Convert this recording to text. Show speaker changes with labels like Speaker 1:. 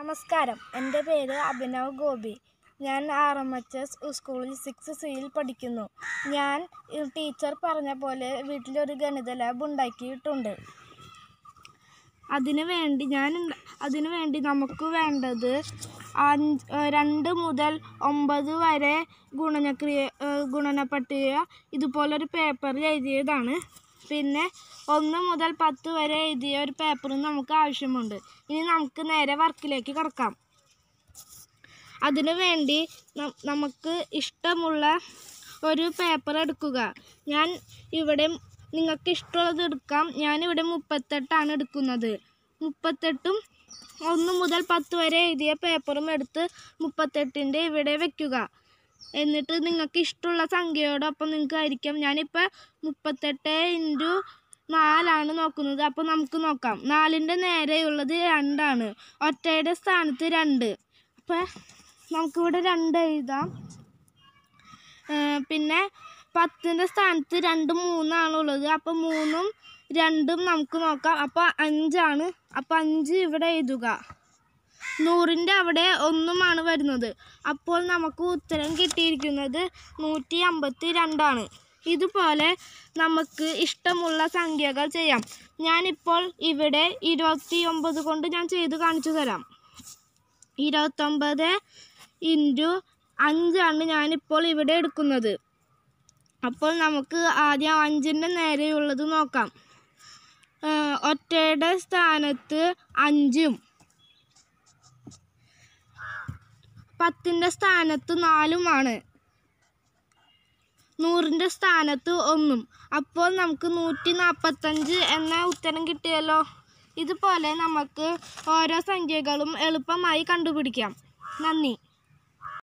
Speaker 1: നമസ്കാരം എൻ്റെ പേര് അഭിനവ് ഗോപി ഞാൻ ആർ എം എച്ച് എസ് സ്കൂളിൽ സിക്സ് സിയിൽ പഠിക്കുന്നു ഞാൻ ഈ ടീച്ചർ പറഞ്ഞ പോലെ വീട്ടിലൊരു ഗണിത ലാബ് ഉണ്ടാക്കിയിട്ടുണ്ട് അതിനു വേണ്ടി ഞാൻ ഉണ്ട- അതിനു വേണ്ടി നമുക്ക് വേണ്ടത് അഞ്ച് ഏഹ് രണ്ട് മുതൽ ഒമ്പത് വരെ ഗുണനക്രിയ ഏഹ് ഗുണന പട്ടിക ഇതുപോലൊരു പേപ്പറിൽ എഴുതിയതാണ് പിന്നെ ഒന്ന് മുതൽ പത്ത് വരെ എഴുതിയ ഒരു പേപ്പറും നമുക്ക് ആവശ്യമുണ്ട് ഇനി നമുക്ക് നേരെ വർക്കിലേക്ക് കിടക്കാം അതിനു വേണ്ടി ന- നമുക്ക് ഇഷ്ടമുള്ള ഒരു പേപ്പർ എടുക്കുക ഞാൻ ഇവിടെ നിങ്ങൾക്ക് ഇഷ്ടമുള്ളത് എടുക്കാം ഞാനിവിടെ മുപ്പത്തെട്ടാണ് എടുക്കുന്നത് മുപ്പത്തെട്ടും ഒന്ന് മുതൽ പത്ത് വരെ എഴുതിയ പേപ്പറും എടുത്ത് മുപ്പത്തെട്ടിൻ്റെ ഇവിടെ വെക്കുക എന്നിട്ട് നിങ്ങൾക്ക് ഇഷ്ടമുള്ള സംഖ്യയോടൊപ്പം നിങ്ങൾക്ക് ആയിരിക്കാം ഞാനിപ്പോൾ മുപ്പത്തെട്ട് ഇൻറ്റു നാലാണ് നോക്കുന്നത് അപ്പോൾ നമുക്ക് നോക്കാം നാലിൻ്റെ നേരെയുള്ളത് രണ്ടാണ് ഒറ്റയുടെ സ്ഥാനത്ത് രണ്ട് അപ്പോൾ നമുക്കിവിടെ രണ്ട് എഴുതാം ഏർ പിന്നെ പത്തിൻ്റെ സ്ഥാനത്ത് രണ്ട് മൂന്നാണുള്ളത് അപ്പോൾ മൂന്നും രണ്ടും നമുക്ക് നോക്കാം അപ്പോൾ അഞ്ചാണ് അപ്പോൾ അഞ്ച് ഇവിടെ എഴുതുക നൂറിൻ്റെ അവിടെ ഒന്നുമാണ് വരുന്നത് അപ്പോൾ നമുക്ക് ഉത്തരം കിട്ടിയിരിക്കുന്നത് നൂറ്റി അമ്പത്തി രണ്ടാണ് ഇതുപോലെ നമുക്ക് ഇഷ്ടമുള്ള സംഖ്യകൾ ചെയ്യാം ഞാനിപ്പോൾ ഇവിടെ ഇരുപത്തി ഒമ്പത് കൊണ്ട് ഞാൻ ചെയ്ത് കാണിച്ചു തരാം ഇരുപത്തൊമ്പത് ഇൻറ്റു അഞ്ചാണ് ഞാനിപ്പോൾ ഇവിടെ എടുക്കുന്നത് അപ്പോൾ നമുക്ക് ആദ്യം അഞ്ചിൻ്റെ നേരെയുള്ളത് നോക്കാം ഏഹ് ഒറ്റയുടെ സ്ഥാനത്ത് അഞ്ചും പത്തിൻ്റെ സ്ഥാനത്ത് നാലുമാണ് നൂറിൻ്റെ സ്ഥാനത്ത് ഒന്നും അപ്പോൾ നമുക്ക് നൂറ്റി നാൽപ്പത്തഞ്ച് എന്ന ഉത്തരം കിട്ടിയല്ലോ ഇതുപോലെ നമുക്ക് ഓരോ സംഖ്യകളും എളുപ്പമായി കണ്ടുപിടിക്കാം നന്ദി